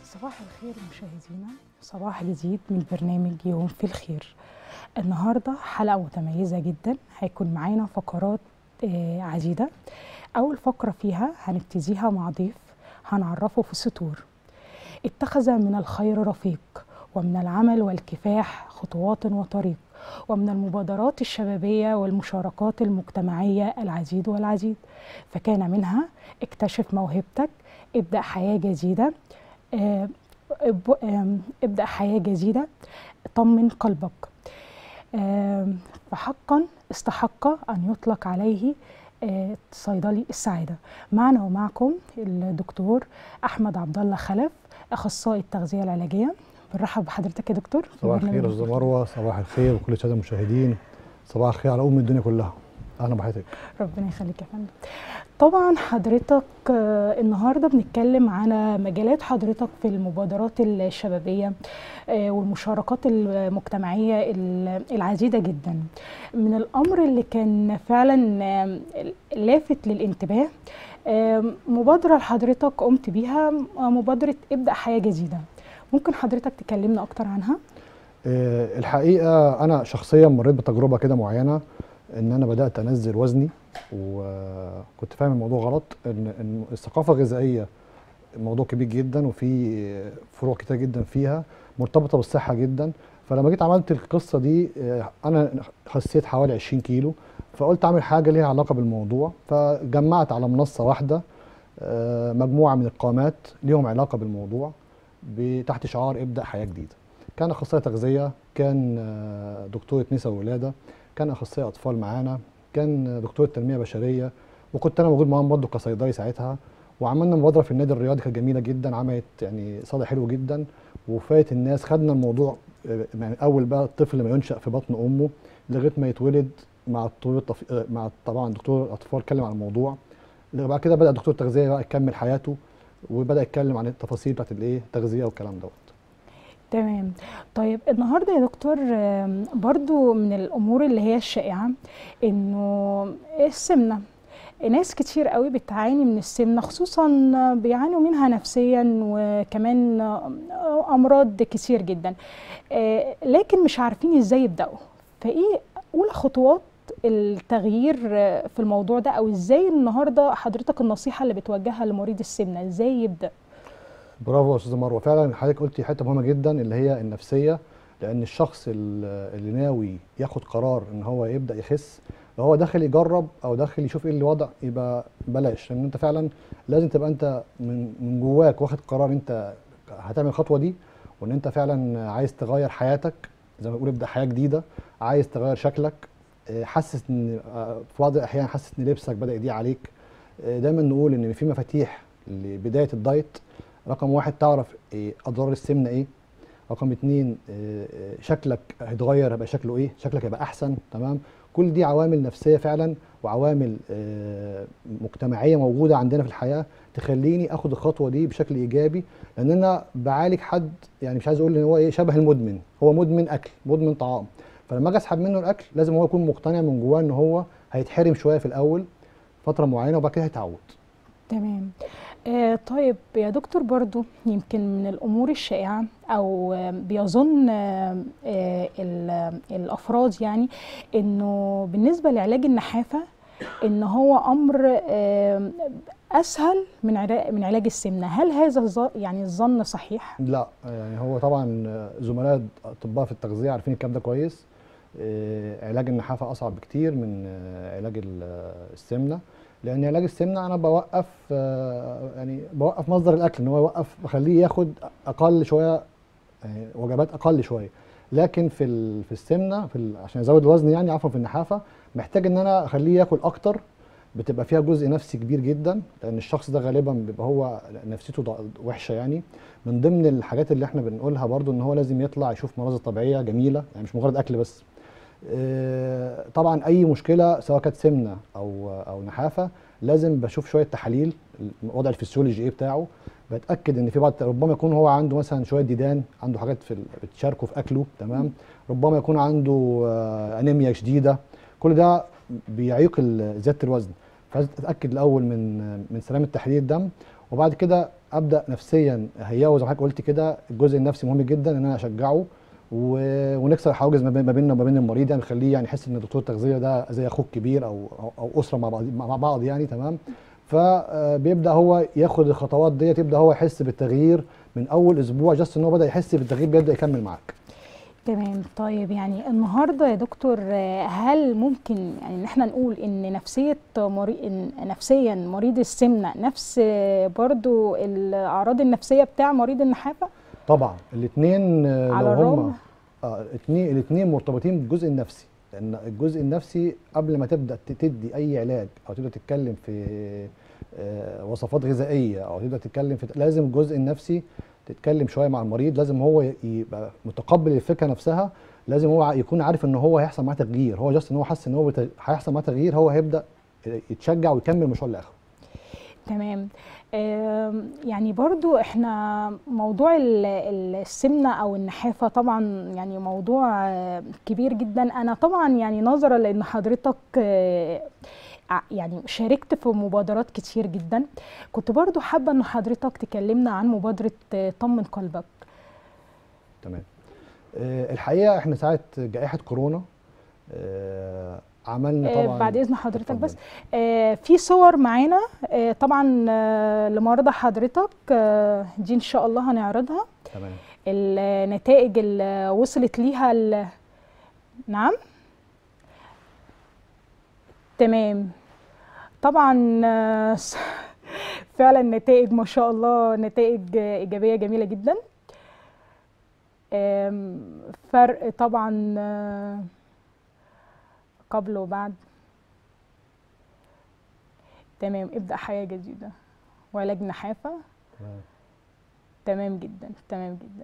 صباح الخير مشاهدينا صباح جديد من برنامج يوم في الخير النهاردة حلقة متميزة جدا هيكون معانا فقرات آه، عديدة أول فقرة فيها هنبتديها مع ضيف هنعرفه في السطور اتخذ من الخير رفيق ومن العمل والكفاح خطوات وطريق ومن المبادرات الشبابية والمشاركات المجتمعية العديد والعديد فكان منها اكتشف موهبتك ابدأ حياة جديدة آه، اب- آم، ابدأ حياة جديدة طمن قلبك آم، فحقا استحق أن يطلق عليه آه، صيدلي السعادة معنا ومعكم الدكتور أحمد عبد الله خلف أخصائي التغذية العلاجية بنرحب بحضرتك يا دكتور في صباح برنامج الخير يا استاذ مروه صباح الخير وكل الساده المشاهدين صباح الخير على ام الدنيا كلها اهلا بحضرتك ربنا يخليك يا فندم طبعا حضرتك آه، النهارده بنتكلم على مجالات حضرتك في المبادرات الشبابيه آه، والمشاركات المجتمعيه ال- العديده جدا من الامر اللي كان فعلا آه، لافت للانتباه آه، مبادره حضرتك قمت بيها آه، مبادره ابدا حياه جديده ممكن حضرتك تكلمنا اكتر عنها آه، الحقيقه انا شخصيا مريت بتجربه كده معينه ان انا بدات انزل وزني وكنت فاهم الموضوع غلط ان ان الثقافه الغذائيه موضوع كبير جدا وفي فروع كتير جدا فيها مرتبطه بالصحه جدا فلما جيت عملت القصه دي آه، انا خسيت حوالي 20 كيلو فقلت اعمل حاجه ليها علاقه بالموضوع فجمعت على منصه واحده آه، مجموعه من القامات ليهم علاقه بالموضوع ب- تحت شعار ابدا حياه جديده كان اخصائي تغذيه كان آه، دكتوره نساء وولاده كان اخصائي اطفال معانا كان دكتور تنميه بشريه وكنت انا موجود معاهم برضه كصيدلي ساعتها وعملنا مبادره في النادي الرياضي كانت جميله جدا عملت يعني صدى حلو جدا وفات الناس خدنا الموضوع آه، يعني اول بقى الطفل لما ينشا في بطن امه لغايه ما يتولد مع الدكتور الطف... آه، مع طبعا دكتور الاطفال اتكلم عن الموضوع بعد كده بدا دكتور التغذيه بقى يكمل حياته وبدا يتكلم عن التفاصيل بتاعت الايه التغذيه والكلام دوت تمام طيب النهارده يا دكتور آم، برضو من الامور اللي هي الشائعه انه السمنه ناس كتير قوي بتعاني من السمنه خصوصا بيعانوا منها نفسيا وكمان آه، امراض كتير جدا آه، لكن مش عارفين ازاي يبداوا فايه اولى خطوات التغيير آه، في الموضوع ده او ازاي النهارده حضرتك النصيحه اللي بتوجهها لمريض السمنه ازاي يبدا برافو يا استاذه مروه فعلا حضرتك قلتي حته مهمه جدا اللي هي النفسيه لان الشخص ال- اللي ناوي ياخد قرار ان هو يبدا يخس لو هو داخل يجرب او داخل يشوف ايه الوضع يبقى بلاش لان انت فعلا لازم تبقى انت من من جواك واخد قرار انت هتعمل الخطوه دي وان انت فعلا عايز تغير حياتك زي ما بنقول ابدا حياه جديده عايز تغير شكلك آه، حاسس ان آه، في بعض الاحيان حاسس ان لبسك بدا يضيق عليك آه، دايما نقول ان في مفاتيح لبدايه الدايت رقم واحد تعرف إيه اضرار السمنه ايه رقم اتنين آه، آه، شكلك هيتغير هيبقى شكله ايه شكلك هيبقى احسن تمام كل دي عوامل نفسيه فعلا وعوامل آه، مجتمعيه موجوده عندنا في الحياه تخليني اخد الخطوه دي بشكل ايجابي لان انا بعالج حد يعني مش عايز اقول ان هو ايه شبه المدمن هو مدمن اكل مدمن طعام فلما اجي اسحب منه الاكل لازم هو يكون مقتنع من جواه ان هو هيتحرم شويه في الاول فتره معينه وبعد كده هيتعود تمام آه طيب يا دكتور برضو يمكن من الأمور الشائعة أو آه بيظن آه آه ال- الأفراد يعني إنه بالنسبة لعلاج النحافة إن هو أمر آه أسهل من علاج من علاج السمنة هل هذا الظ- يعني الظن صحيح؟ لا يعني هو طبعا زملاء اطباء في التغذيه عارفين الكلام ده كويس آه، علاج النحافه اصعب بكتير من آه، علاج ال- السمنه لان علاج السمنه انا بوقف آه، يعني بوقف مصدر الاكل ان هو يوقف بخليه ياخد اقل شويه يعني وجبات اقل شويه لكن في ال- في السمنه في ال- عشان ازود الوزن يعني عفوا في النحافه محتاج ان انا اخليه ياكل اكتر بتبقى فيها جزء نفسي كبير جدا لان الشخص ده غالبا بيبقى هو نفسيته ضع- وحشه يعني من ضمن الحاجات اللي احنا بنقولها برضو ان هو لازم يطلع يشوف مناظر طبيعيه جميله يعني مش مجرد اكل بس آه، طبعا اي مشكله سواء كانت سمنه او او نحافه لازم بشوف شويه تحاليل الوضع الفسيولوجي ايه بتاعه بتاكد ان في بعض ربما يكون هو عنده مثلا شويه ديدان عنده حاجات في ال- بتشاركه في اكله تمام ربما يكون عنده آه، انيميا شديده كل ده بيعيق ال- زياده الوزن فلازم تتاكد الاول من من سلامه تحليل الدم وبعد كده ابدا نفسيا اهيئه زي ما حضرتك قلت كده الجزء النفسي مهم جدا ان انا اشجعه و- ونكسر الحواجز ما بين- ما بيننا وما بين المريض يعني نخليه يعني يحس ان دكتور التغذيه ده زي اخوك كبير او او, أو اسره مع بعض مع بعض يعني تمام فبيبدا هو ياخد الخطوات ديت يبدا هو يحس بالتغيير من اول اسبوع جاست ان هو بدا يحس بالتغيير بيبدا يكمل معاك تمام طيب يعني النهارده يا دكتور آه، هل ممكن يعني ان احنا نقول ان نفسيه مري... إن نفسيا مريض السمنه نفس آه، برضو الاعراض النفسيه بتاع مريض النحافه طبعا الاثنين على لو الرغم- هم اه الاثنين الاثنين مرتبطين بالجزء النفسي لان الجزء النفسي قبل ما تبدا ت- تدي اي علاج او تبدا تتكلم في آه، وصفات غذائيه او تبدا تتكلم في لازم الجزء النفسي تتكلم شويه مع المريض لازم هو ي- يبقى متقبل الفكره نفسها لازم هو ع- يكون عارف ان هو هيحصل معاه تغيير هو جاست ان هو حس ان هو بت- هيحصل معاه تغيير هو هيبدا يتشجع ويكمل المشوار لاخره تمام آم، يعني برضو احنا موضوع ال- ال- السمنة او النحافة طبعا يعني موضوع آه، كبير جدا انا طبعا يعني نظرا لان حضرتك آه، ع- يعني شاركت في مبادرات كتير جدا كنت برضو حابة ان حضرتك تكلمنا عن مبادرة آه، طمن قلبك تمام آه، الحقيقه احنا ساعه جائحه كورونا آه، عملنا آه، طبعا بعد اذن حضرتك اتفضل. بس آه، في صور معانا آه، طبعا آه، لمرضى حضرتك آه، دي ان شاء الله هنعرضها تمام النتائج اللي وصلت ليها ال- نعم تمام طبعا آه، س- فعلا نتائج ما شاء الله نتائج آه، إيجابية جميلة جدا آم، فرق طبعا آه، قبل وبعد تمام ابدأ حياة جديدة وعلاج نحافة تمام. تمام جدا تمام جدا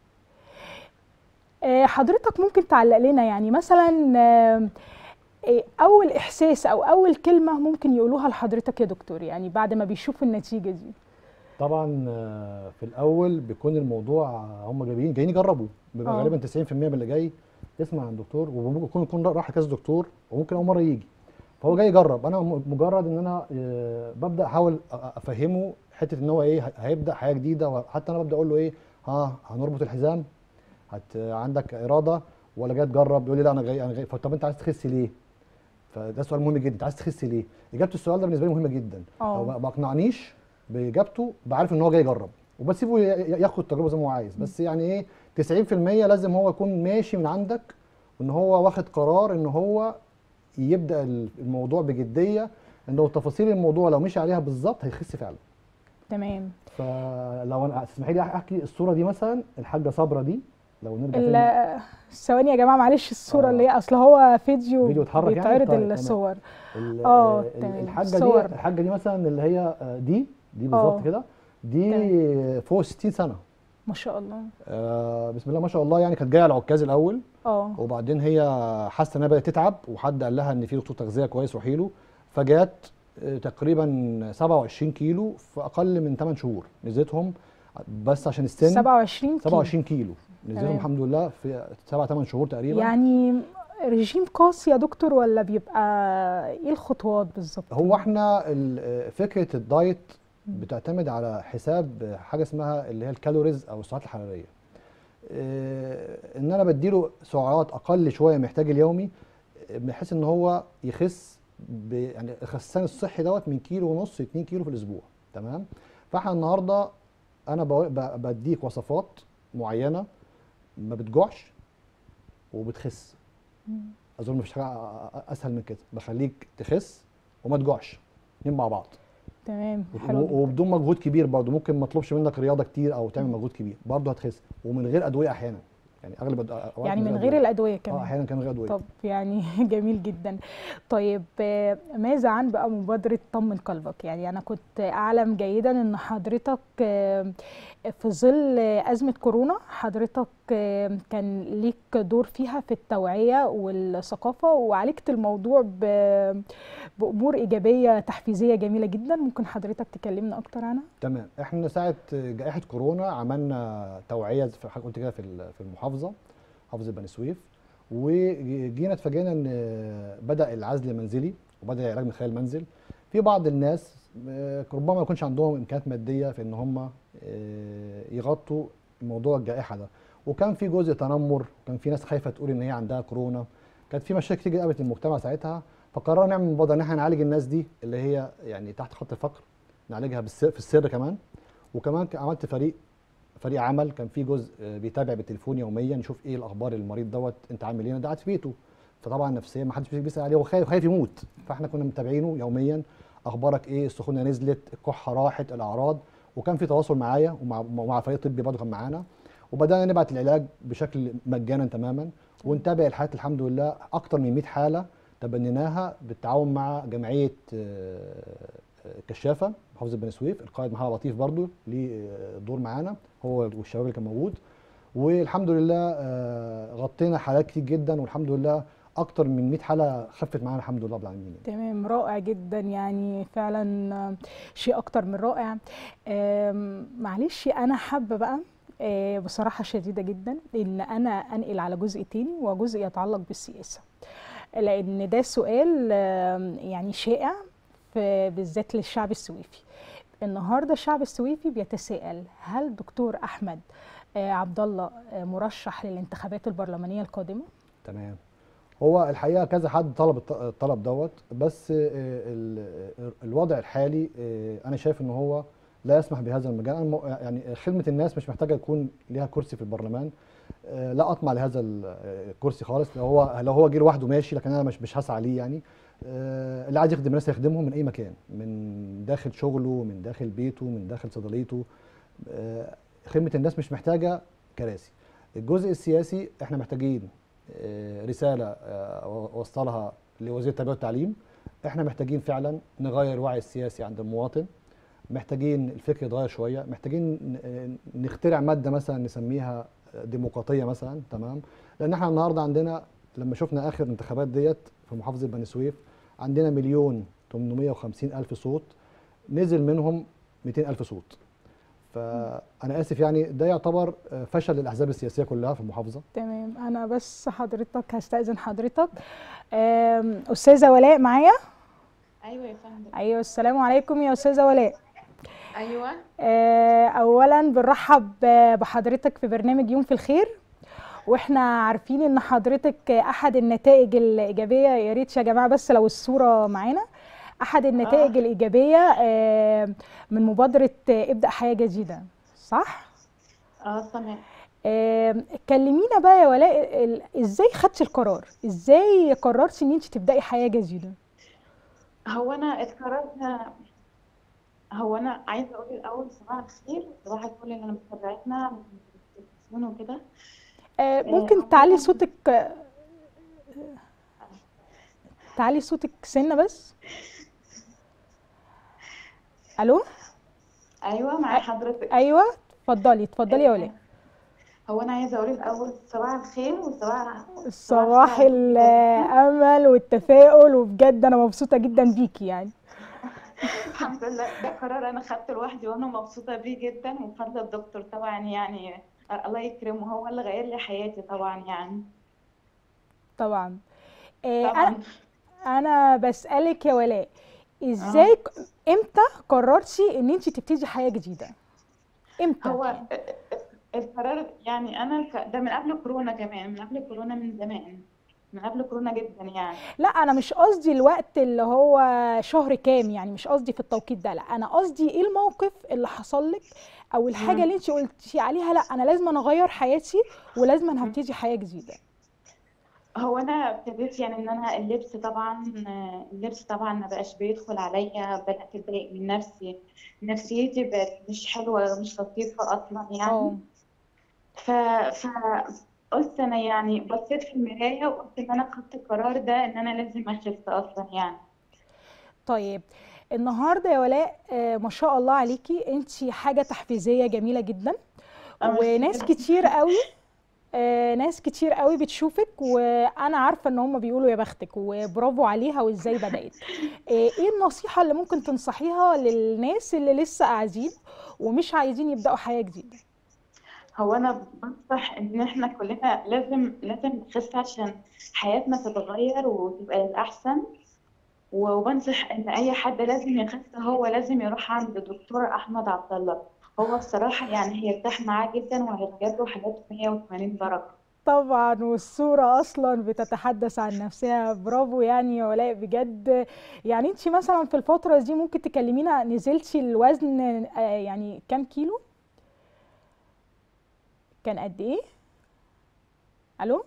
آه، حضرتك ممكن تعلق لنا يعني مثلا آه، إيه اول احساس او اول كلمه ممكن يقولوها لحضرتك يا دكتور يعني بعد ما بيشوفوا النتيجه دي طبعا آه، في الاول بيكون الموضوع آه، هم جايين جايين يجربوا بيبقى آه. غالبا 90% من اللي جاي يسمع عن دكتور وممكن يكون يكون راح كذا دكتور وممكن اول مره يجي فهو جاي يجرب انا م- مجرد ان انا آه، ببدا احاول أ- افهمه حته ان هو ايه ه- هيبدا حياه جديده وحتى انا ببدا اقول له ايه ها هنربط الحزام هت عندك اراده ولا جاي تجرب يقول لي لا انا جاي انا جاي طب انت عايز تخس ليه فده سؤال مهم جدا انت عايز تخس ليه اجابه السؤال ده بالنسبه لي مهمه جدا اه. لو ما ما اقنعنيش باجابته بعرف ان هو جاي يجرب وبسيبه ي- ي- ياخد التجربه زي ما هو عايز بس يعني ايه 90% لازم هو يكون ماشي من عندك وان هو واخد قرار ان هو يبدا ال- الموضوع بجديه ان لو تفاصيل الموضوع لو مشي عليها بالظبط هيخس فعلا تمام فلو انا تسمحي لي احكي الصوره دي مثلا الحاجه صبرا دي لو نرجع تاني ال- ثواني يا جماعه معلش الصوره آه. اللي هي اصل هو فيديو, فيديو اتحرك يعني؟ بيتعرض طيب، تمام. الصور ال- اه، ال- تمام. الحاجه صور. دي الحاجه دي مثلا اللي هي آه، دي دي اه. بالظبط كده دي فوق 60 سنه ما شاء الله آه بسم الله ما شاء الله يعني كانت جايه على العكاز الاول اه وبعدين هي حاسه انها بدات تتعب وحد قال لها ان في دكتور تغذيه كويس روحي له فجات آه، تقريبا 27 كيلو في اقل من 8 شهور نزلتهم بس عشان السن 27 كيلو 27 كيلو نزلهم تمام. الحمد لله في 7 8 شهور تقريبا يعني رجيم قاسي يا دكتور ولا بيبقى ايه الخطوات بالظبط هو احنا ال- آه، فكره الدايت بتعتمد على حساب حاجه اسمها اللي هي الكالوريز او السعرات الحراريه آه، ان انا بديله سعرات اقل شويه محتاج اليومي آه، بحيث ان هو يخس ب- يعني الخسان الصحي دوت من كيلو ونص 2 كيلو في الاسبوع تمام فاحنا النهارده انا بو- ب- بديك وصفات معينه ما بتجوعش وبتخس اظن مفيش حاجه أ- أ- اسهل من كده بخليك تخس وما تجوعش اتنين مع بعض تمام و- حلو جدا. وبدون مجهود كبير برضو ممكن ما اطلبش منك رياضه كتير او تعمل مجهود كبير برضو هتخس ومن غير ادويه احيانا يعني اغلب الأد- أوقات يعني من غير أدوية. الادويه اه كمان احيانا كان من غير ادويه طب يعني جميل جدا طيب آه، ماذا عن بقى مبادرة طمن قلبك يعني أنا كنت أعلم جيدا أن حضرتك آه، في ظل آه، أزمة كورونا حضرتك آه، كان ليك دور فيها في التوعية والثقافة وعالجت الموضوع ب- بأمور إيجابية تحفيزية جميلة جدا ممكن حضرتك تكلمنا أكتر عنها؟ تمام احنا ساعه جائحه كورونا عملنا توعيه في حاجه قلت كده في ال- في المحافظه محافظه بني سويف وجينا اتفاجئنا ان بدا العزل المنزلي وبدا العلاج من خلال المنزل في بعض الناس آه، ربما ما يكونش عندهم امكانيات ماديه في ان هم آه، يغطوا موضوع الجائحه ده وكان في جزء تنمر وكان في ناس خايفه تقول ان هي عندها كورونا كانت في مشاكل كتير قابلت المجتمع ساعتها فقررنا نعمل مبادره ان احنا نعالج الناس دي اللي هي يعني تحت خط الفقر نعالجها بالسر في السر كمان وكمان ك- عملت فريق فريق عمل كان في جزء آه، بيتابع بالتليفون يوميا يشوف ايه الاخبار المريض دوت انت عامل ايه ده قاعد في بيته فطبعا نفسيا ما حدش بيسال عليه هو خايف خايف يموت فاحنا كنا متابعينه يوميا اخبارك ايه السخونه نزلت الكحه راحت الاعراض وكان في تواصل معايا ومع ومع فريق طبي برضه كان معانا وبدانا نبعت العلاج بشكل مجانا تماما ونتابع الحالات الحمد لله اكتر من 100 حاله تبنيناها بالتعاون مع جمعيه آه، آه، كشافه محافظه بني سويف القائد محمد لطيف برضه ليه آه، دور معانا هو والشباب اللي كان موجود والحمد لله آه، غطينا حالات كتير جدا والحمد لله اكتر من 100 حاله خفت معانا الحمد لله رب العالمين يعني. تمام رائع جدا يعني فعلا آه، شيء اكتر من رائع آم، معلش انا حابه بقى آه، بصراحه شديده جدا ان انا انقل على جزء تاني وجزء يتعلق بالسياسه لان ده سؤال آم، يعني شائع في بالذات للشعب السويفي النهارده الشعب السويفي بيتساءل هل دكتور احمد آه، عبد الله آه، مرشح للانتخابات البرلمانيه القادمه تمام هو الحقيقه كذا حد طلب الط- الطلب دوت بس آه، ال- الوضع الحالي آه، انا شايف ان هو لا يسمح بهذا المجال أنا مو- يعني خدمه الناس مش محتاجه يكون ليها كرسي في البرلمان آه، لا اطمع لهذا ال- آه، الكرسي خالص لو هو لو هو جه لوحده ماشي لكن انا مش مش هسعى ليه يعني آه، اللي عايز يخدم الناس يخدمهم من اي مكان من داخل شغله من داخل بيته من داخل صيدليته آه، خدمه الناس مش محتاجه كراسي الجزء السياسي احنا محتاجين آه، رساله آه، اوصلها لوزير التربيه والتعليم احنا محتاجين فعلا نغير الوعي السياسي عند المواطن محتاجين الفكر يتغير شويه محتاجين ن- نخترع ماده مثلا نسميها ديمقراطيه مثلا تمام لان احنا النهارده عندنا لما شفنا اخر انتخابات ديت في محافظه بني سويف عندنا مليون 850 الف صوت نزل منهم 200 الف صوت فانا اسف يعني ده يعتبر آه، فشل للاحزاب السياسيه كلها في المحافظه تمام انا بس حضرتك هستأذن حضرتك آم، استاذه ولاء معايا ايوه يا فندم ايوه السلام عليكم يا استاذه ولاء ايوه آه، اولا بنرحب آه، بحضرتك في برنامج يوم في الخير واحنا عارفين ان حضرتك احد النتائج الايجابيه يا ريت يا جماعه بس لو الصوره معانا احد النتائج الايجابيه آه، من مبادره آه، ابدا حياه جديده صح اه تمام آم، كلمينا بقى يا ولاء ال- ازاي خدتي القرار ازاي قررتي ان انت تبداي حياه جديده هو انا اتقررت هو انا عايزه اقول الاول صباح الخير صباح الفل اللي انا متابعتنا من التلفزيون وكده آه، ممكن تعلي صوتك آه، تعلي صوتك سنه بس الو ايوه مع حضرتك ايوه اتفضلي اتفضلي يا ولاء هو انا عايزه اقول الاول صباح الخير وصباح صباح الامل والتفاؤل وبجد انا مبسوطه جدا بيكي يعني الحمد لله ده قرار انا خدته لوحدي وانا مبسوطه بيه جدا وبفضل الدكتور طبعا يعني الله يكرمه هو اللي غير لي حياتي طبعا يعني طبعا آه، طبعا انا انا بسالك يا ولاء ازاي ك- امتى قررتي ان انت تبتدي حياه جديده امتى هو القرار يعني انا ك- ده من قبل كورونا كمان من قبل كورونا من زمان من قبل كورونا جدا يعني لا انا مش قصدي الوقت اللي هو شهر كام يعني مش قصدي في التوقيت ده لا انا قصدي ايه الموقف اللي حصل لك او الحاجه مم. اللي انت قلتي عليها لا انا لازم أنا اغير حياتي ولازم أنا هبتدي حياه جديده هو انا ابتديت يعني ان انا اللبس طبعا اللبس طبعا ما بقاش بيدخل عليا بدات اتضايق من نفسي نفسيتي بقت مش حلوه مش لطيفه اصلا يعني اه ف ف قلت انا يعني بصيت في المرايه وقلت ان انا خدت القرار ده ان انا لازم اخس اصلا يعني طيب النهارده يا ولاء آه، ما شاء الله عليكي انت حاجه تحفيزيه جميله جدا آه، ميرسي وناس جدا. كتير قوي آه، ناس كتير قوي بتشوفك وانا عارفه ان هم بيقولوا يا بختك وبرافو عليها وازاي بدات آه، ايه النصيحه اللي ممكن تنصحيها للناس اللي لسه قاعدين ومش عايزين يبداوا حياه جديده هو انا بنصح ان احنا كلنا لازم لازم نخس عشان حياتنا تتغير وتبقى للاحسن وبنصح ان اي حد لازم يخس هو لازم يروح عند الدكتور احمد عبد الله هو بصراحة يعني هيرتاح معاه جدا وهيغير له حاجات 180 درجة طبعا والصورة أصلا بتتحدث عن نفسها برافو يعني يا ولاء بجد يعني انت مثلا في الفترة دي ممكن تكلمينا نزلتي الوزن آه، يعني كام كيلو كان قد ايه الو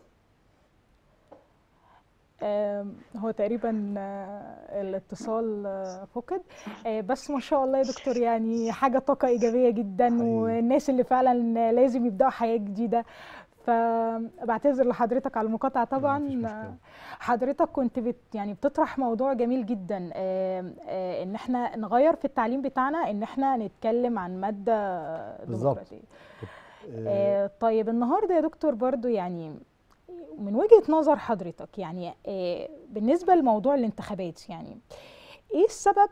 آم، هو تقريبا آه، الاتصال آه، فقد آه، بس ما شاء الله يا دكتور يعني حاجة طاقة إيجابية جدا حقيقي. والناس اللي فعلا لازم يبدأوا حياة جديدة فبعتذر لحضرتك على المقاطعة طبعا مفيش مشكلة. حضرتك كنت بت يعني بتطرح موضوع جميل جدا آه، آه، ان احنا نغير في التعليم بتاعنا ان احنا نتكلم عن مادة بالظبط. ديمقراطية آه، آه، طيب النهارده يا دكتور برضو يعني من وجهة نظر حضرتك يعني آه، بالنسبة لموضوع الانتخابات يعني ايه السبب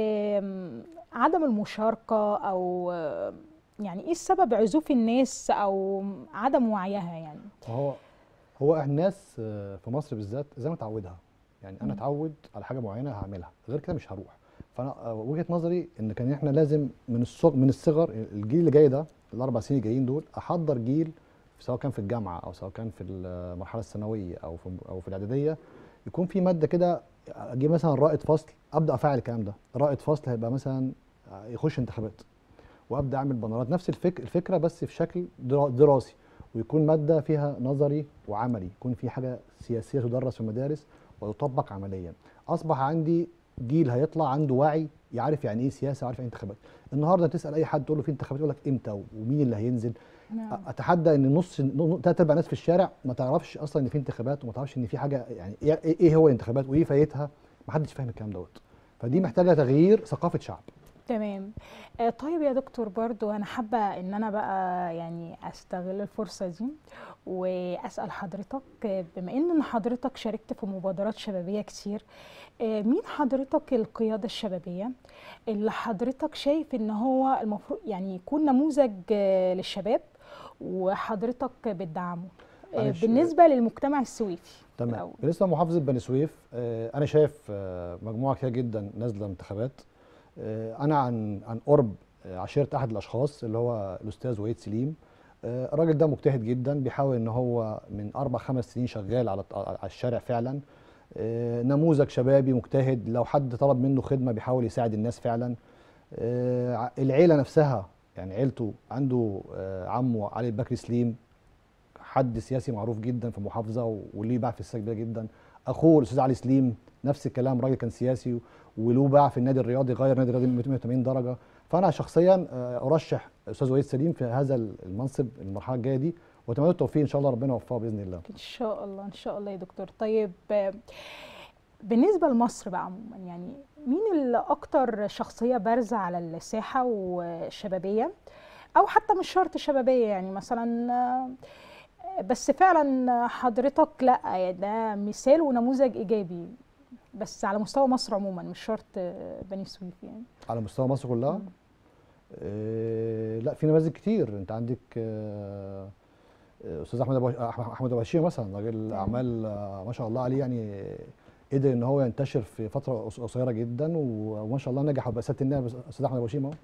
آم، عدم المشاركة او آه، يعني ايه السبب عزوف الناس او عدم وعيها يعني هو هو الناس آه، في مصر بالذات زي ما اتعودها يعني انا مم. اتعود على حاجه معينه هعملها غير كده مش هروح فانا آه، وجهه نظري ان كان احنا لازم من الصغر من الصغر الجيل اللي جاي ده الاربع سنين الجايين دول احضر جيل سواء كان في الجامعه او سواء كان في المرحله الثانويه او في او في الاعداديه يكون في ماده كده اجيب مثلا رائد فصل ابدا افعل الكلام ده رائد فصل هيبقى مثلا يخش انتخابات وابدا اعمل بنرات نفس الفك... الفكره بس في شكل درا- دراسي ويكون ماده فيها نظري وعملي يكون في حاجه سياسيه تدرس في المدارس وتطبق عمليا اصبح عندي جيل هيطلع عنده وعي يعرف يعني ايه سياسه ويعرف يعني ايه انتخابات النهارده تسال اي حد تقول له في انتخابات يقول لك امتى ومين اللي هينزل نعم. اتحدى ان نص ثلاث ارباع الناس في الشارع ما تعرفش اصلا ان في انتخابات وما تعرفش ان في حاجه يعني ايه إيه هو الانتخابات وايه فايدتها ما حدش فاهم الكلام دوت فدي محتاجه تغيير ثقافه شعب تمام آه، طيب يا دكتور برضو انا حابه ان انا بقى يعني استغل الفرصه دي واسال حضرتك آه، بما ان حضرتك شاركت في مبادرات شبابيه كتير آه، مين حضرتك القياده الشبابيه اللي حضرتك شايف ان هو المفروض يعني يكون نموذج آه، للشباب وحضرتك بتدعمه آه، معلش، بالنسبه للمجتمع السويفي تمام الأول. بالنسبه لمحافظه بني سويف آه، انا شايف آه، مجموعه كتير جدا نازله انتخابات آه، انا عن عن قرب آه، عشيره احد الاشخاص اللي هو الاستاذ وحيد سليم آه، الراجل ده مجتهد جدا بيحاول ان هو من اربع خمس سنين شغال على على الشارع فعلا آه، نموذج شبابي مجتهد لو حد طلب منه خدمه بيحاول يساعد الناس فعلا آه، ع- العيله نفسها يعني عيلته عنده آه، عمه علي البكري سليم حد سياسي معروف جدا في المحافظه و- وليه باع في السياسه كبيره جدا اخوه الاستاذ علي سليم نفس الكلام راجل كان سياسي وله باع في النادي الرياضي غير النادي الرياضي 180 درجه فانا شخصيا آه، ارشح الاستاذ وليد سليم في هذا المنصب المرحله الجايه دي واتمنى له التوفيق ان شاء الله ربنا يوفقه باذن الله ان شاء الله ان شاء الله يا دكتور طيب آه، بالنسبه لمصر بقى عموما يعني مين اللي اكتر شخصيه بارزه على الساحه وشبابيه او حتى مش شرط شبابيه يعني مثلا آه، بس فعلا حضرتك لا يعني ده مثال ونموذج ايجابي بس على مستوى مصر عموما مش شرط آه، بني سويف يعني على مستوى مصر كلها مم. آه لا في نماذج كتير انت عندك آه آه، استاذ احمد أبو أح- احمد ابو هشيم مثلا راجل اعمال آه، ما شاء الله عليه يعني قدر ان هو ينتشر في فتره قص- قصيره جدا و- وما شاء الله نجح وبقى سياده النائب استاذ احمد ابو هشيم اهو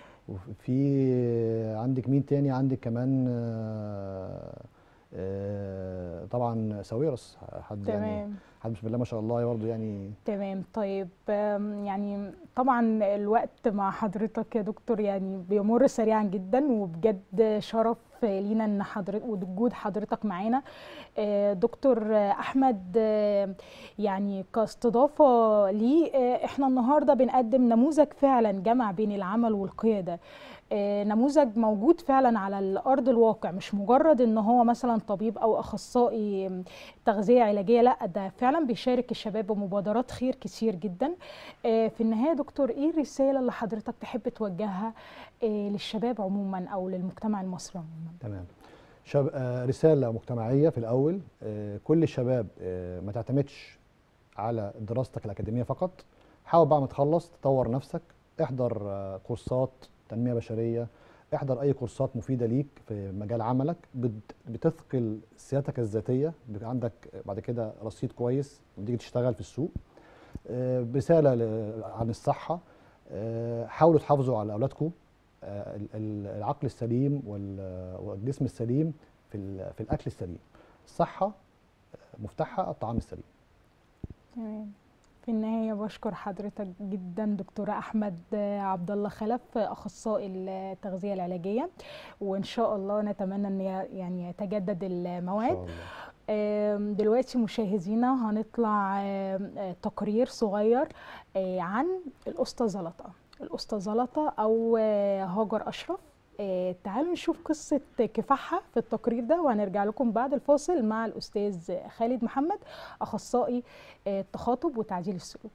وفي عندك مين تاني عندك كمان آه، آه، طبعا ساويرس حد يعني تمام حد بسم الله ما شاء الله برضه يعني تمام طيب آم، يعني طبعا الوقت مع حضرتك يا دكتور يعني بيمر سريعا جدا وبجد شرف لينا ان حضرتك وجود حضرتك معانا آه، دكتور احمد آه، يعني كاستضافه ليه آه، احنا النهارده بنقدم نموذج فعلا جمع بين العمل والقياده آه، نموذج موجود فعلا على الارض الواقع مش مجرد ان هو مثلا طبيب او اخصائي تغذيه علاجيه لا ده فعلا بيشارك الشباب بمبادرات خير كتير جدا آه، في النهايه يا دكتور ايه الرساله اللي حضرتك تحب توجهها آه، للشباب عموما او للمجتمع المصري عموما تمام شاب آه رسالة مجتمعية في الأول آه كل الشباب آه ما تعتمدش على دراستك الأكاديمية فقط حاول بعد ما تخلص تطور نفسك احضر آه كورسات تنمية بشرية احضر أي كورسات مفيدة ليك في مجال عملك بت- بتثقل سيادتك الذاتية بيبقى عندك بعد كده رصيد كويس لما تيجي تشتغل في السوق آه، رساله ل- عن الصحه آه، حاولوا تحافظوا على اولادكم آه، ال- ال- العقل السليم وال- والجسم السليم في ال- في الاكل السليم الصحه آه، مفتاحها الطعام السليم تمام في النهاية بشكر حضرتك جدا دكتورة أحمد عبد الله خلف أخصائي التغذية العلاجية وإن شاء الله نتمنى أن ي- يعني يتجدد ان الموعد شاء الله آم، دلوقتي مشاهدينا هنطلع آم، آه، تقرير صغير آه، عن الأسطى زلطة الأسطى زلطة أو آه، هاجر أشرف آه، تعالوا نشوف قصة كفاحها في التقرير ده وهنرجع لكم بعد الفاصل مع الأستاذ خالد محمد أخصائي آه، التخاطب وتعديل السلوك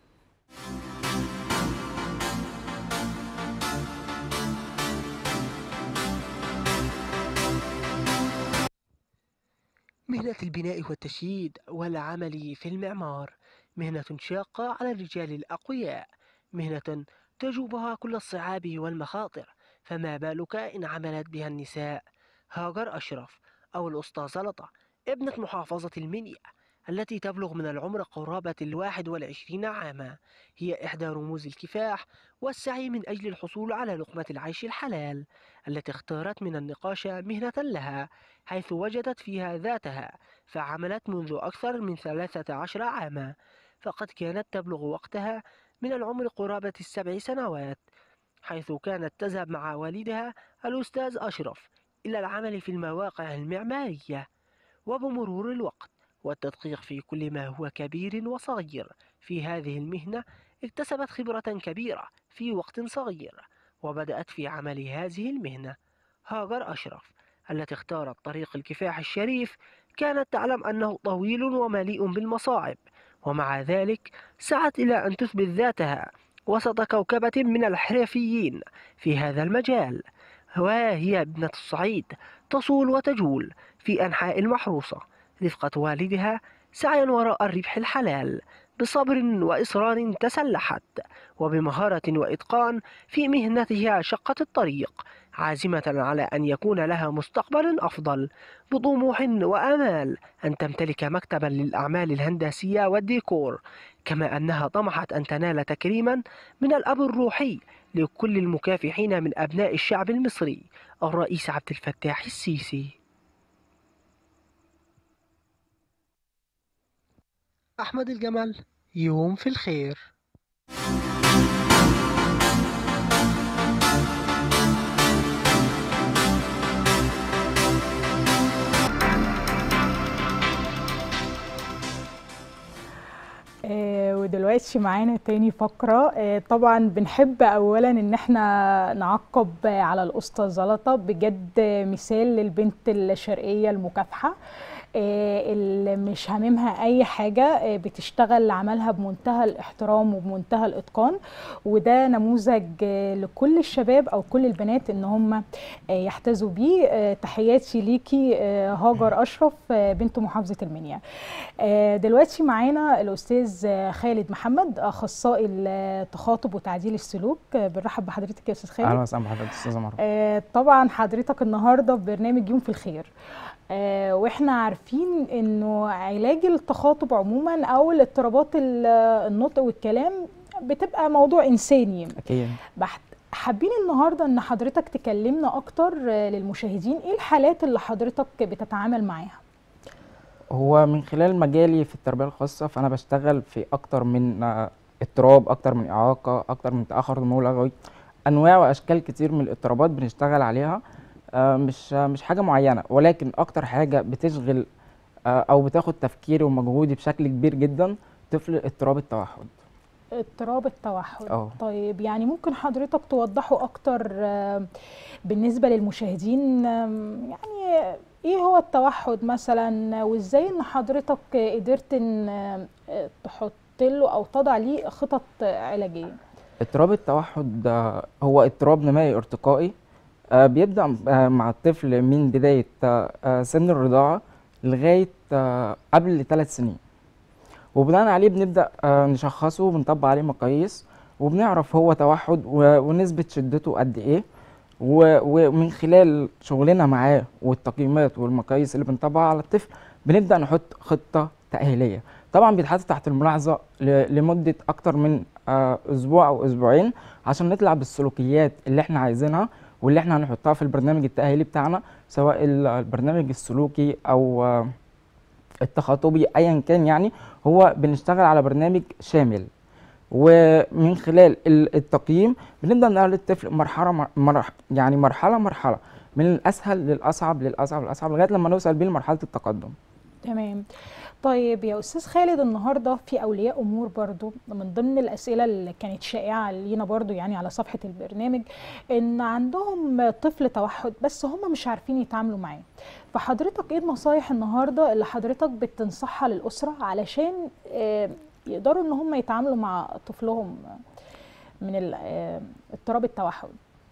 مهنة البناء والتشييد والعمل في المعمار مهنة شاقة على الرجال الأقوياء مهنة تجوبها كل الصعاب والمخاطر فما بالك إن عملت بها النساء هاجر أشرف أو الأسطى زلطة ابنة محافظة المنيا التي تبلغ من العمر قرابة الواحد والعشرين عاما هي إحدى رموز الكفاح والسعي من أجل الحصول على لقمة العيش الحلال التي اختارت من النقاش مهنة لها حيث وجدت فيها ذاتها فعملت منذ أكثر من ثلاثة عشر عاما فقد كانت تبلغ وقتها من العمر قرابة السبع سنوات حيث كانت تذهب مع والدها الأستاذ أشرف إلى العمل في المواقع المعمارية وبمرور الوقت والتدقيق في كل ما هو كبير وصغير في هذه المهنة اكتسبت خبرة كبيرة في وقت صغير وبدأت في عمل هذه المهنة هاجر أشرف التي اختارت طريق الكفاح الشريف كانت تعلم أنه طويل ومليء بالمصاعب ومع ذلك سعت إلى أن تثبت ذاتها وسط كوكبة من الحرفيين في هذا المجال وهي ابنة الصعيد تصول وتجول في أنحاء المحروسة رفقة والدها سعيا وراء الربح الحلال بصبر وإصرار تسلحت وبمهارة وإتقان في مهنتها شقة الطريق عازمة على أن يكون لها مستقبل أفضل بطموح وآمال أن تمتلك مكتبا للأعمال الهندسية والديكور كما أنها طمحت أن تنال تكريما من الأب الروحي لكل المكافحين من أبناء الشعب المصري الرئيس عبد الفتاح السيسي أحمد الجمل يوم في الخير آه، ودلوقتي معانا تاني فقرة آه، طبعا بنحب أولا إن احنا نعقب آه، على الأسطى زلطة بجد مثال للبنت الشرقية المكافحة آه، اللي مش هاممها أي حاجة آه، بتشتغل عملها بمنتهى الاحترام وبمنتهى الإتقان وده نموذج آه، لكل الشباب أو كل البنات إن هم آه، يحتذوا بيه آه، تحياتي ليكي آه، هاجر أشرف آه، بنت محافظة المنيا آه، دلوقتي معانا الأستاذ آه، خالد محمد أخصائي التخاطب وتعديل السلوك آه، بنرحب بحضرتك يا أستاذ خالد اهلا وسهلا بحضرتك استاذه مروه آه، طبعا حضرتك النهارده في برنامج يوم في الخير آه، واحنا عارفين انه علاج التخاطب عموما او الاضطرابات ال- النطق والكلام بتبقى موضوع انساني اكيد بحت حابين النهارده ان حضرتك تكلمنا اكتر آه، للمشاهدين ايه الحالات اللي حضرتك بتتعامل معاها هو من خلال مجالي في التربيه الخاصه فانا بشتغل في اكتر من آه، اضطراب اكتر من اعاقه اكتر من تاخر نمو لغوي انواع واشكال كتير من الاضطرابات بنشتغل عليها آه، مش آه، مش حاجه معينه ولكن اكتر حاجه بتشغل آه، او بتاخد تفكيري ومجهودي بشكل كبير جدا طفل اضطراب التوحد اضطراب التوحد اه. طيب يعني ممكن حضرتك توضحوا اكتر آه، بالنسبه للمشاهدين آم، يعني ايه هو التوحد مثلا وازاي ان حضرتك قدرت ان آه، تحط له او تضع ليه خطط علاجيه اضطراب التوحد آه، هو اضطراب نمائي ارتقائي آه، بيبدأ آه، مع الطفل من بداية آه، آه، سن الرضاعة لغاية آه، قبل ثلاث سنين وبناء عليه بنبدأ آه، نشخصه وبنطبق عليه مقاييس وبنعرف هو توحد و- ونسبة شدته قد ايه و- ومن خلال شغلنا معاه والتقييمات والمقاييس اللي بنطبقها على الطفل بنبدأ نحط خطة تأهيلية طبعا بيتحط تحت الملاحظة ل- لمدة أكتر من آه، أسبوع أو أسبوعين عشان نطلع بالسلوكيات اللي احنا عايزينها واللي احنا هنحطها في البرنامج التأهيلي بتاعنا سواء ال- البرنامج السلوكي أو آه، التخاطبي أيا كان يعني هو بنشتغل على برنامج شامل ومن خلال ال- التقييم بنبدأ نقل الطفل مرحلة مر- مرح يعني مرحلة مرحلة من الأسهل للأصعب للأصعب للأصعب لغاية لما نوصل بيه لمرحلة التقدم تمام طيب يا استاذ خالد النهارده في اولياء امور برضو من ضمن الاسئله اللي كانت شائعه لينا برضو يعني على صفحه البرنامج ان عندهم طفل توحد بس هم مش عارفين يتعاملوا معاه فحضرتك ايه النصايح النهارده اللي حضرتك بتنصحها للاسره علشان آه، يقدروا ان هم يتعاملوا مع طفلهم من ال- آه، اضطراب التوحد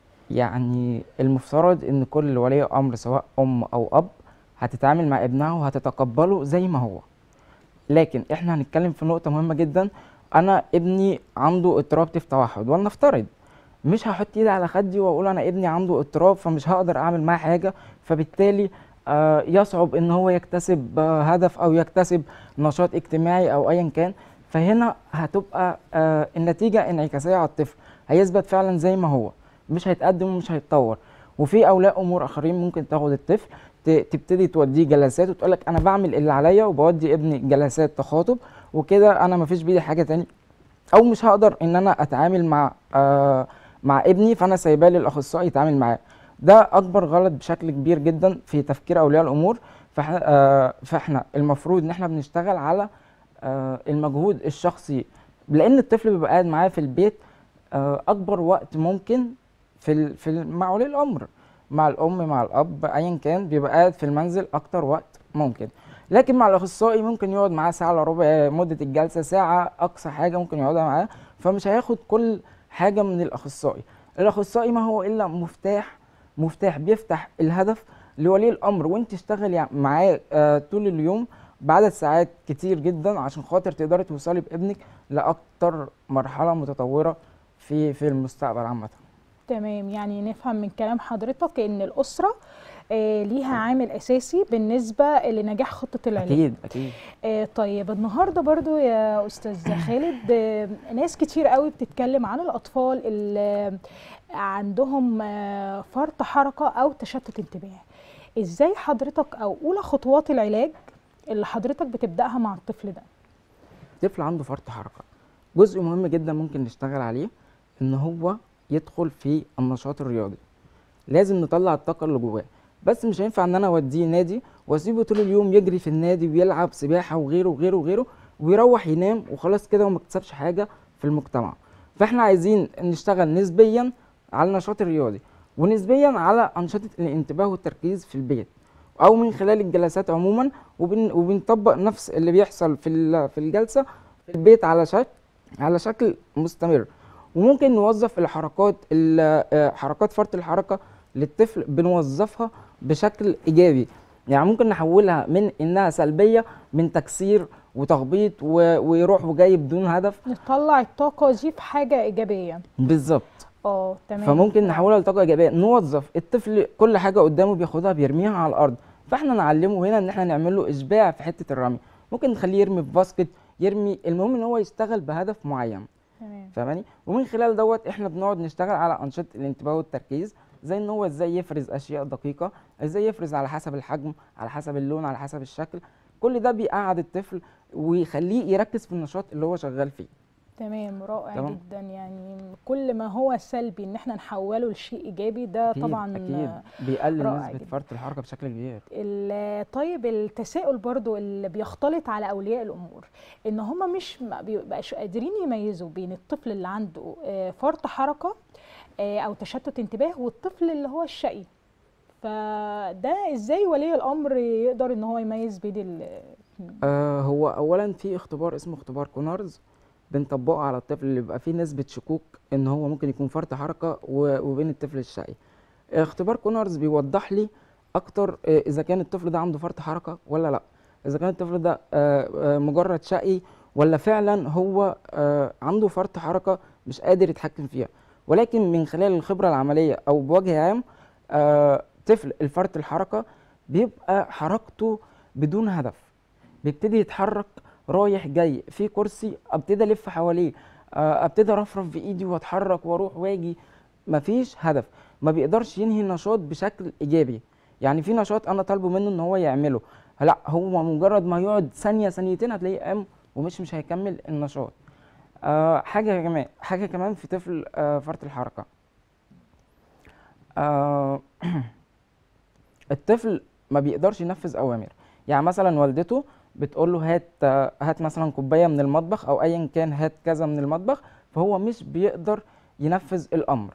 يعني المفترض ان كل ولي امر سواء ام او اب هتتعامل مع ابنها وهتتقبله زي ما هو لكن احنا هنتكلم في نقطة مهمة جدا انا ابني عنده اضطراب طيف توحد ولنفترض مش هحط ايدي على خدي واقول انا ابني عنده اضطراب فمش هقدر اعمل معاه حاجة فبالتالي آه يصعب ان هو يكتسب آه هدف او يكتسب نشاط اجتماعي او ايا كان فهنا هتبقى آه النتيجة انعكاسية على الطفل هيثبت فعلا زي ما هو مش هيتقدم ومش هيتطور وفي اولياء امور اخرين ممكن تاخد الطفل ت- تبتدي توديه جلسات وتقول لك انا بعمل اللي عليا وبودي ابني جلسات تخاطب وكده انا مفيش بايدي حاجه تاني او مش هقدر ان انا اتعامل مع آه مع ابني فانا سايباه للاخصائي يتعامل معاه ده اكبر غلط بشكل كبير جدا في تفكير اولياء الامور فاحنا آه فاحنا المفروض ان احنا بنشتغل على آه المجهود الشخصي لان الطفل بيبقى قاعد معاه في البيت آه اكبر وقت ممكن في ال- في ال- مع ولي الامر مع الام مع الاب ايا كان بيبقى قاعد في المنزل اكتر وقت ممكن لكن مع الاخصائي ممكن يقعد معاه ساعه الا ربع مده الجلسه ساعه اقصى حاجه ممكن يقعدها معاه فمش هياخد كل حاجه من الاخصائي الاخصائي ما هو الا مفتاح مفتاح بيفتح الهدف لولي الامر وانت تشتغلي معاه آه، طول اليوم بعدد ساعات كتير جدا عشان خاطر تقدري توصلي بابنك لاكتر مرحله متطوره في في المستقبل عامه تمام يعني نفهم من كلام حضرتك ان الاسره آه، ليها عامل اساسي بالنسبه لنجاح خطه العلاج اكيد اكيد آه، طيب النهارده برضو يا استاذ خالد آه، ناس كتير قوي بتتكلم عن الاطفال اللي عندهم آه، فرط حركه او تشتت انتباه ازاي حضرتك او اولى خطوات العلاج اللي حضرتك بتبداها مع الطفل ده طفل عنده فرط حركه جزء مهم جدا ممكن نشتغل عليه ان هو يدخل في النشاط الرياضي لازم نطلع الطاقه اللي جواه بس مش هينفع ان انا اوديه نادي واسيبه طول اليوم يجري في النادي ويلعب سباحه وغيره وغيره وغيره ويروح ينام وخلاص كده وما اكتسبش حاجه في المجتمع فاحنا عايزين نشتغل نسبيا على النشاط الرياضي ونسبيا على انشطه الانتباه والتركيز في البيت او من خلال الجلسات عموما وبن وبنطبق نفس اللي بيحصل في ال- في الجلسه في البيت على شكل على شكل مستمر وممكن نوظف الحركات ال- آه، حركات فرط الحركه للطفل بنوظفها بشكل ايجابي يعني ممكن نحولها من انها سلبيه من تكسير وتخبيط و- ويروح وجاي بدون هدف نطلع الطاقه دي في حاجه ايجابيه بالظبط اه تمام فممكن نحولها لطاقه ايجابيه نوظف الطفل كل حاجه قدامه بياخدها بيرميها على الارض فاحنا نعلمه هنا ان احنا نعمل له اشباع في حته الرمي ممكن نخليه يرمي في باسكت يرمي المهم ان هو يشتغل بهدف معين تمام فاهماني ومن خلال دوت احنا بنقعد نشتغل على انشطه الانتباه والتركيز زي ان هو ازاي يفرز اشياء دقيقه ازاي يفرز على حسب الحجم على حسب اللون على حسب الشكل كل ده بيقعد الطفل ويخليه يركز في النشاط اللي هو شغال فيه تمام رائع تمام. جدا يعني كل ما هو سلبي ان احنا نحوله لشيء ايجابي ده أكيد طبعا اكيد بيقلل رائع نسبه جدا. فرط الحركه بشكل كبير ال- طيب التساؤل برضو اللي بيختلط على اولياء الامور ان هم مش ما بيبقاش قادرين يميزوا بين الطفل اللي عنده آه، فرط حركه آه، او تشتت انتباه والطفل اللي هو الشقي فده ازاي ولي الامر يقدر ان هو يميز بين ال آه هو اولا في اختبار اسمه اختبار كونارز بنطبقه على الطفل اللي بيبقى فيه نسبه شكوك ان هو ممكن يكون فرط حركه و- وبين الطفل الشقي اختبار كونارز بيوضح لي اكتر آه، اذا كان الطفل ده عنده فرط حركه ولا لا اذا كان الطفل ده آه، آه، مجرد شقي ولا فعلا هو آه، عنده فرط حركه مش قادر يتحكم فيها ولكن من خلال الخبره العمليه او بوجه عام آه، طفل الفرط الحركه بيبقى حركته بدون هدف بيبتدي يتحرك رايح جاي في كرسي ابتدي الف حواليه آه، ابتدي ارفرف بايدي واتحرك واروح واجي مفيش هدف ما بيقدرش ينهي النشاط بشكل ايجابي يعني في نشاط انا طالبه منه ان هو يعمله لا هو مجرد ما يقعد ثانيه ثانيتين هتلاقيه قام ومش مش هيكمل النشاط آه حاجه كمان حاجه كمان في طفل آه فرط الحركه آه الطفل ما بيقدرش ينفذ اوامر يعني مثلا والدته بتقول له هات آه، هات مثلا كوبايه من المطبخ او ايا كان هات كذا من المطبخ فهو مش بيقدر ينفذ الامر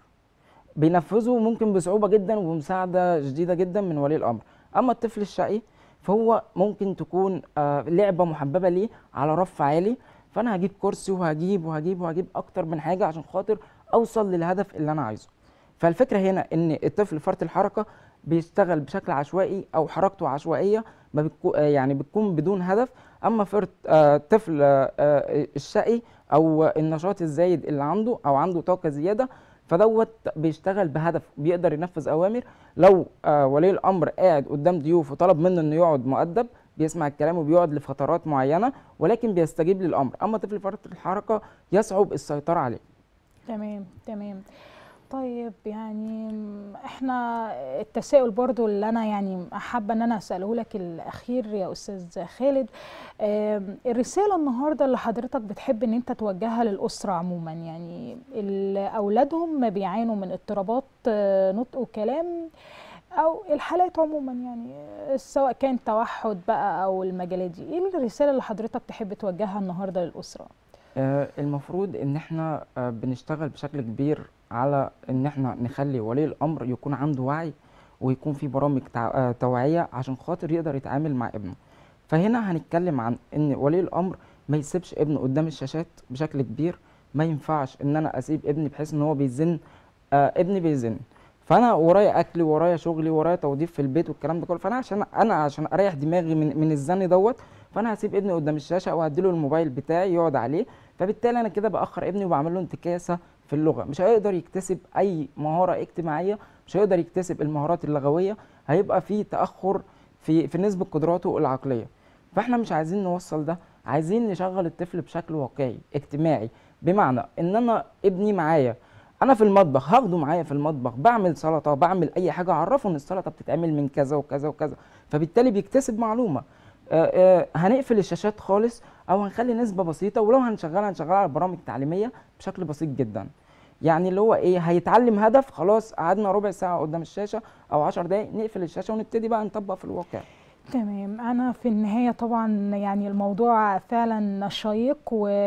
بينفذه ممكن بصعوبه جدا وبمساعده شديده جدا من ولي الامر اما الطفل الشقي فهو ممكن تكون آه، لعبه محببه ليه على رف عالي فانا هجيب كرسي وهجيب وهجيب وهجيب اكتر من حاجه عشان خاطر اوصل للهدف اللي انا عايزه فالفكره هنا ان الطفل فرط الحركه بيشتغل بشكل عشوائي او حركته عشوائيه ما بتكو آه، يعني بتكون بدون هدف اما فرط آه، طفل آه، آه، الشقي او النشاط الزايد اللي عنده او عنده طاقه زياده فدوت بيشتغل بهدف بيقدر ينفذ اوامر لو آه، ولي الامر قاعد قدام ضيوف وطلب منه انه يقعد مؤدب بيسمع الكلام وبيقعد لفترات معينه ولكن بيستجيب للامر اما طفل فرط الحركه يصعب السيطره عليه تمام تمام طيب يعني احنا التساؤل برضو اللي انا يعني حابه ان انا اساله لك الاخير يا استاذ خالد آم، الرساله النهارده اللي حضرتك بتحب ان انت توجهها للاسره عموما يعني ال- اولادهم بيعانوا من اضطرابات آه، نطق وكلام او الحالات عموما يعني آه، سواء كان توحد بقى او المجالات دي ايه الرساله اللي حضرتك تحب توجهها النهارده للاسره آه، المفروض ان احنا آه، بنشتغل بشكل كبير على ان احنا نخلي ولي الامر يكون عنده وعي ويكون في برامج تع- آه، توعية عشان خاطر يقدر يتعامل مع ابنه فهنا هنتكلم عن ان ولي الامر ما يسيبش ابنه قدام الشاشات بشكل كبير ما ينفعش ان انا اسيب ابني بحيث ان هو بيزن آه ابني بيزن فانا ورايا اكلي ورايا شغلي ورايا توظيف في البيت والكلام ده كله فانا عشان انا عشان اريح دماغي من من الزن دوت فانا هسيب ابني قدام الشاشه او هديله الموبايل بتاعي يقعد عليه فبالتالي انا كده باخر ابني وبعمل له انتكاسه في اللغه مش هيقدر يكتسب اي مهاره اجتماعيه مش هيقدر يكتسب المهارات اللغويه هيبقى في تاخر في في نسبه قدراته العقليه فاحنا مش عايزين نوصل ده عايزين نشغل الطفل بشكل واقعي اجتماعي بمعنى ان انا ابني معايا انا في المطبخ هاخده معايا في المطبخ بعمل سلطه بعمل اي حاجه اعرفه ان السلطه بتتعمل من كذا وكذا وكذا فبالتالي بيكتسب معلومه آه، آه، هنقفل الشاشات خالص او هنخلي نسبه بسيطه ولو هنشغلها هنشغلها على برامج تعليميه بشكل بسيط جدا يعني اللي هو ايه هيتعلم هدف خلاص قعدنا ربع ساعه قدام الشاشه او 10 دقائق نقفل الشاشه ونبتدي بقى نطبق في الواقع تمام أنا في النهاية طبعا يعني الموضوع فعلا شيق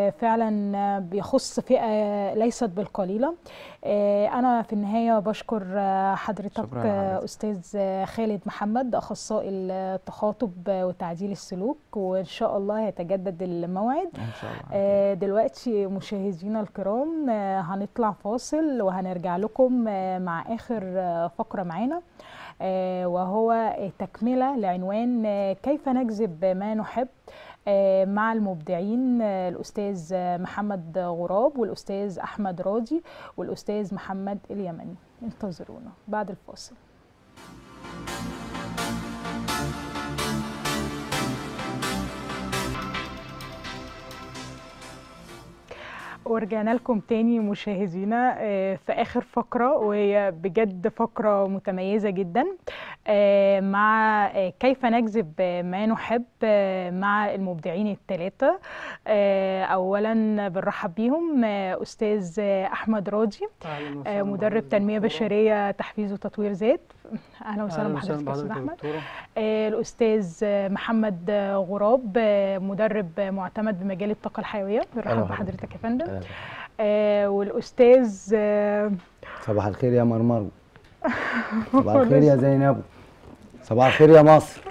وفعلا بيخص فئة ليست بالقليلة آه، أنا في النهاية بشكر آه، حضرتك شكراً يا آه، حضرتك. أستاذ آه، خالد محمد أخصائي التخاطب وتعديل السلوك وإن شاء الله يتجدد الموعد ان شاء الله آه، دلوقتي مشاهدينا الكرام آه، هنطلع فاصل وهنرجع لكم آه، مع آخر آه، فقرة معانا آه، وهو آه، تكملة لعنوان آه، كيف نجذب ما نحب آه، مع المبدعين آه، الأستاذ آه، محمد غراب والأستاذ أحمد راضي والأستاذ محمد اليمني انتظرونا بعد الفاصل ورجعنا لكم تاني مشاهدينا آه، في آخر فقرة وهي بجد فقرة متميزة جدا آه، مع آه، كيف نجذب آه، ما نحب آه، مع المبدعين الثلاثة آه، أولا بنرحب بيهم آه، أستاذ آه، أحمد راضي آه، مدرب تنمية بشرية تحفيز وتطوير ذات أهلا وسهلا بحضرتك يا أستاذ أحمد آه، الأستاذ آه، محمد آه، غراب آه، مدرب آه، معتمد بمجال الطاقة الحيوية بنرحب أهلا بحضرتك يا فندم أهلا. آه، والأستاذ آه، صباح الخير يا مرمر صباح الخير يا زينب صباح الخير يا مصر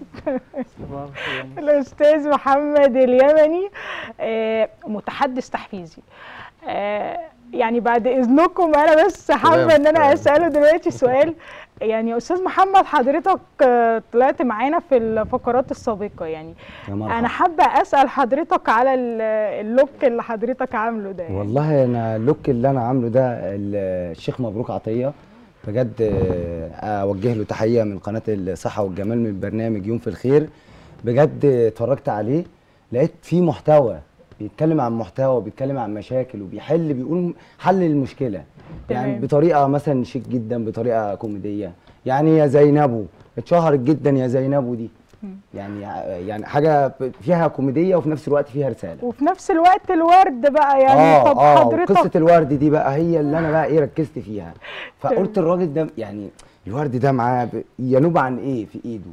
الأستاذ محمد اليمني آه، متحدث تحفيزي آه، يعني بعد إذنكم أنا بس حابة إن أنا تمام. أسأله دلوقتي سؤال يعني يا أستاذ محمد حضرتك آه، طلعت معانا في الفقرات السابقة يعني يا أنا مرحبا حابة أسأل حضرتك على ال- اللوك اللي حضرتك عامله ده يعني. والله انا اللوك اللي انا عامله ده ال- الشيخ مبروك عطيه بجد آه، اوجه له تحيه من قناه الصحه والجمال من برنامج يوم في الخير بجد اتفرجت عليه لقيت فيه محتوى بيتكلم عن محتوى وبيتكلم عن مشاكل وبيحل بيقول حل للمشكله يعني تمام. بطريقه مثلا شيك جدا بطريقه كوميديه يعني يا زينبو اتشهرت جدا يا زينبو دي يعني يعني حاجه فيها كوميديه وفي نفس الوقت فيها رساله وفي نفس الوقت الورد بقى يعني اه طب اه حضرتك قصه الورد دي بقى هي اللي انا بقى ايه ركزت فيها فقلت الراجل ده يعني الورد ده معاه ب- ينوب عن ايه في ايده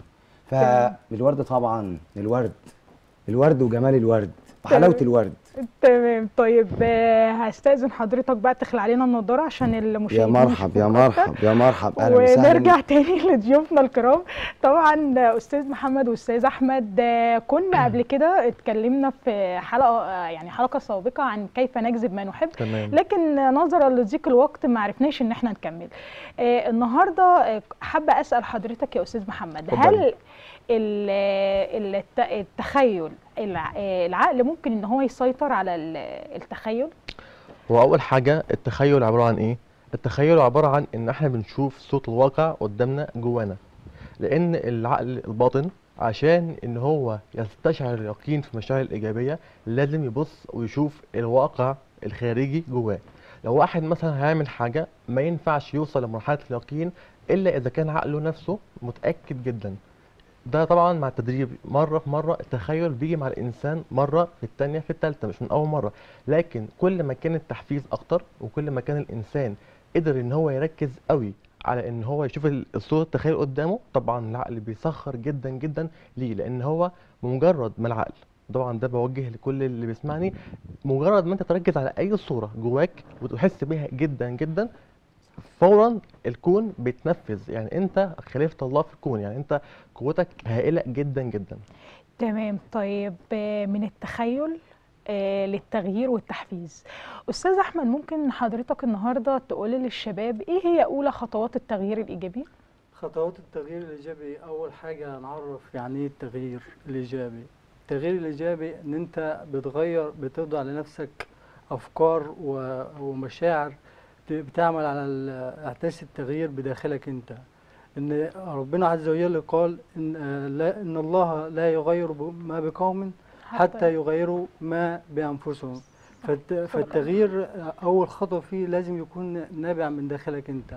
فالورد طبعا الورد الورد وجمال الورد وحلاوه تمام. الورد تمام طيب آه، هستأذن حضرتك بقى تخلع علينا النضارة عشان يا المشاهدين مرحب يا يشوفوك أكتر. مرحب يا مرحب اهلا وسهلا ونرجع تاني لضيوفنا الكرام طبعا استاذ محمد واستاذ احمد آه، كنا قبل كده اتكلمنا في حلقه آه، يعني حلقه سابقه عن كيف نجذب ما نحب تمام لكن نظرا لضيق الوقت ما عرفناش ان احنا نكمل آه، النهارده آه، حابه اسال حضرتك يا استاذ محمد اتفضلي. هل ال- ال- الت- التخيل الع- آه، العقل ممكن ان هو يسيطر على ال- التخيل هو اول حاجه التخيل عباره عن ايه التخيل عباره عن ان احنا بنشوف صوت الواقع قدامنا جوانا لان العقل الباطن عشان ان هو يستشعر اليقين في المشاعر الايجابيه لازم يبص ويشوف الواقع الخارجي جواه لو واحد مثلا هيعمل حاجه ما ينفعش يوصل لمرحله اليقين الا اذا كان عقله نفسه متاكد جدا ده طبعا مع التدريب مره في مره التخيل بيجي مع الانسان مره في الثانيه في الثالثه مش من اول مره لكن كل ما كان التحفيز اكتر وكل ما كان الانسان قدر ان هو يركز قوي على ان هو يشوف ال- الصوره التخيل قدامه طبعا العقل بيسخر جدا جدا ليه لان هو بمجرد ما العقل طبعا ده بوجه لكل اللي بيسمعني مجرد ما انت تركز على اي صوره جواك وتحس بيها جدا جدا فورا الكون بيتنفذ يعني انت خليفه الله في الكون يعني انت قوتك هائله جدا جدا تمام طيب آه، من التخيل آه، للتغيير والتحفيز استاذ احمد ممكن حضرتك النهارده تقول للشباب ايه هي اولى خطوات التغيير الايجابي خطوات التغيير الإيجابي أول حاجة نعرف يعني إيه التغيير الإيجابي التغيير الإيجابي إن أنت بتغير بتضع لنفسك أفكار و- ومشاعر ت- بتعمل على ال- إحداث التغيير بداخلك أنت إن ربنا عز وجل قال إن, آه، لا إن الله لا يغير ب- ما بقوم حتى يغيروا ما بأنفسهم فالت- فالتغيير آه، أول خطوة فيه لازم يكون نابع من داخلك أنت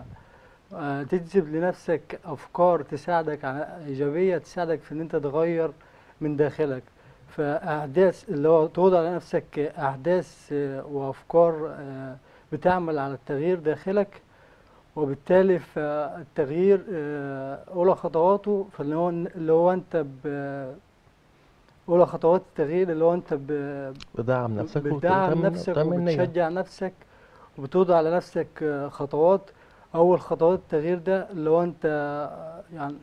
آه، تجذب لنفسك افكار تساعدك على ايجابيه تساعدك في ان انت تغير من داخلك فاحداث اللي هو توضع لنفسك احداث آه، وافكار آه، بتعمل على التغيير داخلك وبالتالي فالتغيير آه، اولى خطواته فاللي هو اللي هو انت ب- اولى خطوات التغيير اللي هو انت ب- بدعم نفسك بتدعم وتعمل- نفسك وتعمل نية. وبتشجع نفسك وبتوضع لنفسك آه، خطوات اول خطوات التغيير ده اللي هو انت آه، يعني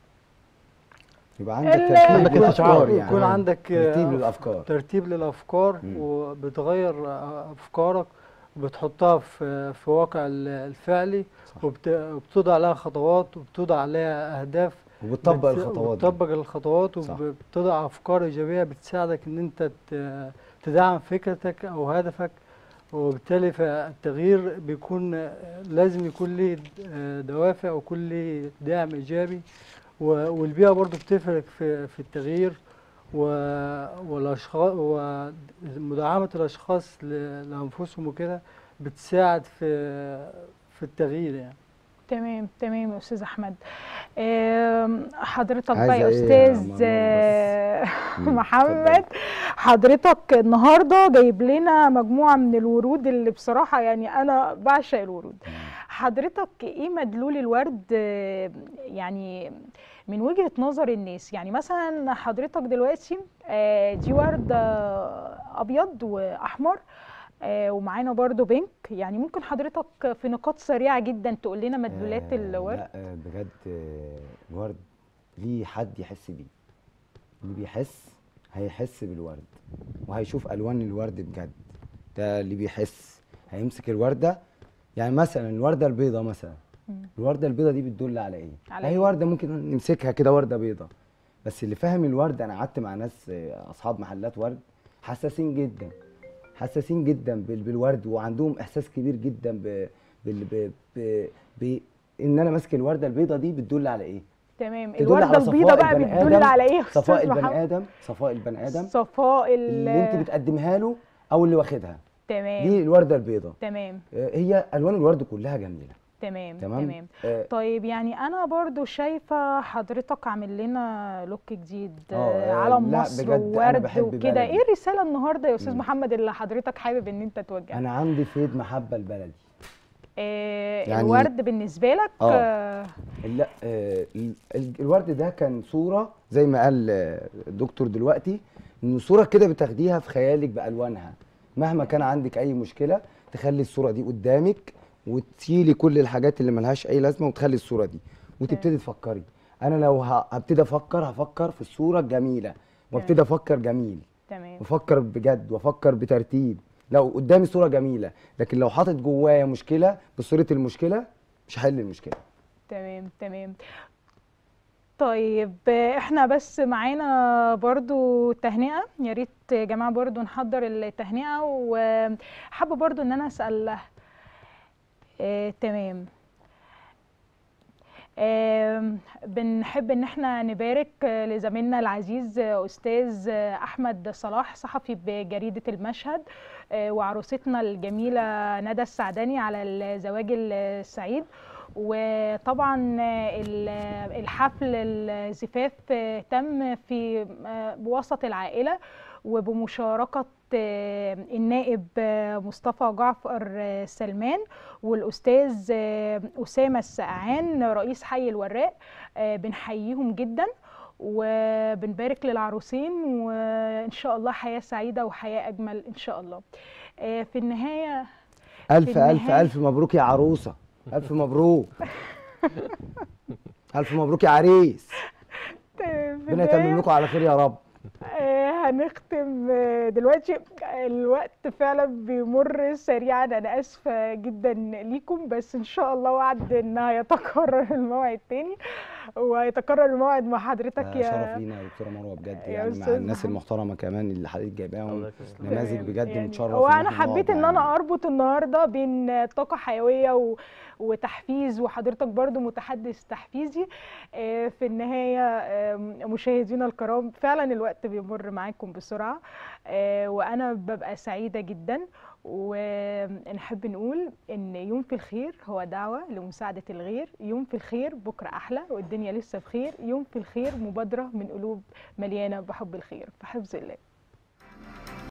يبقى عندك ال- ترتيب عندك للافكار استشعار يعني يكون عندك آه، ترتيب للافكار ترتيب للافكار مم. وبتغير آه، افكارك وبتحطها في في واقع ال- الفعلي صح. وبت- وبتوضع لها خطوات وبتوضع عليها اهداف وبتطبق بت- الخطوات دي. وبتطبق الخطوات صح. وبتضع افكار ايجابيه بتساعدك ان انت ت- تدعم فكرتك او هدفك وبالتالي فالتغيير بيكون لازم يكون ليه دوافع ويكون ليه داعم ايجابي و- والبيئه برضو بتفرق في في التغيير و- والاشخاص ومداعمه الاشخاص ل- لانفسهم وكده بتساعد في في التغيير يعني تمام تمام يا استاذ احمد آم، حضرتك بقى عايزة يا إيه يا استاذ مرمر آه، مم، محمد حضرتك النهارده جايب لنا مجموعه من الورود اللي بصراحه يعني انا بعشق الورود حضرتك ايه مدلول الورد آه، يعني من وجهة نظر الناس يعني مثلا حضرتك دلوقتي آه، دي ورد آه، ابيض واحمر آه، ومعانا برضو بينك يعني ممكن حضرتك في نقاط سريعة جدا تقول لنا مدلولات آه، الورد لا آه، بجد آه، الورد ليه حد يحس بيه اللي بيحس هيحس بالورد وهيشوف الوان الورد بجد ده اللي بيحس هيمسك الورده يعني مثلا الورده البيضاء مثلا مم. الورده البيضاء دي بتدل على ايه على هي إيه؟ ورده ممكن نمسكها كده ورده بيضاء بس اللي فاهم الورد انا قعدت مع ناس آه، اصحاب محلات ورد حساسين جدا حساسين جدا بال- بالورد وعندهم احساس كبير جدا ب... بال... ب... ب... ب... ان انا ماسك الورده البيضاء دي بتدل على ايه تمام تدل الورده على البيضاء صفاء بقى البني بتدل آدم، على ايه يا صفاء استاذ البني محمد ادم صفاء البني ادم صفاء ال- اللي انت بتقدمها له او اللي واخدها تمام دي الورده البيضاء تمام آه، هي الوان الورد كلها جميله تمام تمام تمام آه، طيب يعني انا برضو شايفه حضرتك عامل لنا لوك جديد آه، آه، آه، علم لا، مصر بجد أنا وورد بحب وكده بلدي. ايه الرساله النهارده يا استاذ مم. محمد اللي حضرتك حابب ان انت توجهها انا عندي فيض محبه لبلدي آه يعني- الورد بالنسبه لك آه. آه لا آه، ال- ال- الورد ده كان صوره زي ما قال آه، الدكتور دلوقتي ان صوره كده بتاخديها في خيالك بالوانها مهما كان عندك اي مشكله تخلي الصوره دي قدامك وتشيلي كل الحاجات اللي ملهاش اي لازمه وتخلي الصوره دي وتبتدي تفكري انا لو ه- هبتدي افكر هفكر في الصوره الجميله وابتدي افكر جميل تمام وافكر بجد وافكر بترتيب لو قدامي صوره جميله لكن لو حاطط جوايا مشكله بصوره المشكله مش هحل المشكله تمام تمام طيب آه، احنا بس معانا برضو تهنئة يا ريت يا جماعة برضو نحضر التهنئة وحابة برضو ان انا اسأل اه تمام آم، بنحب ان احنا نبارك آه، لزميلنا العزيز آه، استاذ آه، احمد صلاح صحفي بجريده المشهد آه، وعروستنا الجميله ندى السعداني على الزواج السعيد وطبعا آه، ال- الحفل الزفاف آه، تم في آه، بوسط العائله وبمشاركه آه، النائب آه، مصطفى جعفر آه، سلمان والاستاذ آه، اسامه السقعان رئيس حي الوراق آه، بنحييهم جدا وبنبارك للعروسين وان شاء الله حياه سعيده وحياه اجمل ان شاء الله آه، في النهايه ألف في ألف النهاية- ألف مبروك يا عروسة ألف مبروك ألف مبروك يا عريس في ربنا يتمم النهاية لكم على خير يا رب آه، هنختم آه، دلوقتي الوقت فعلا بيمر سريعا انا اسفه جدا ليكم بس ان شاء الله وعد ان هيتكرر الموعد تاني وهيتكرر الموعد مع حضرتك ده يا شرف لينا يا دكتورة مروة بجد يا يعني مع أستاذ الناس محمد. المحترمة كمان اللي حضرتك جايباهم الله يكرمك. نماذج تمام. بجد يعني متشرف وانا إن إحنا حبيت نقعد ان انا معاهم. اربط النهارده بين طاقه حيويه و... وتحفيز وحضرتك برضو متحدث تحفيزي آه، في النهايه آه، مشاهدينا الكرام فعلا الوقت بيمر معاكم بسرعه آه، وانا ببقى سعيده جدا ونحب نقول ان يوم في الخير هو دعوه لمساعده الغير يوم في الخير بكره احلى والدنيا لسه بخير يوم في الخير مبادره من قلوب مليانه بحب الخير في حفظ الله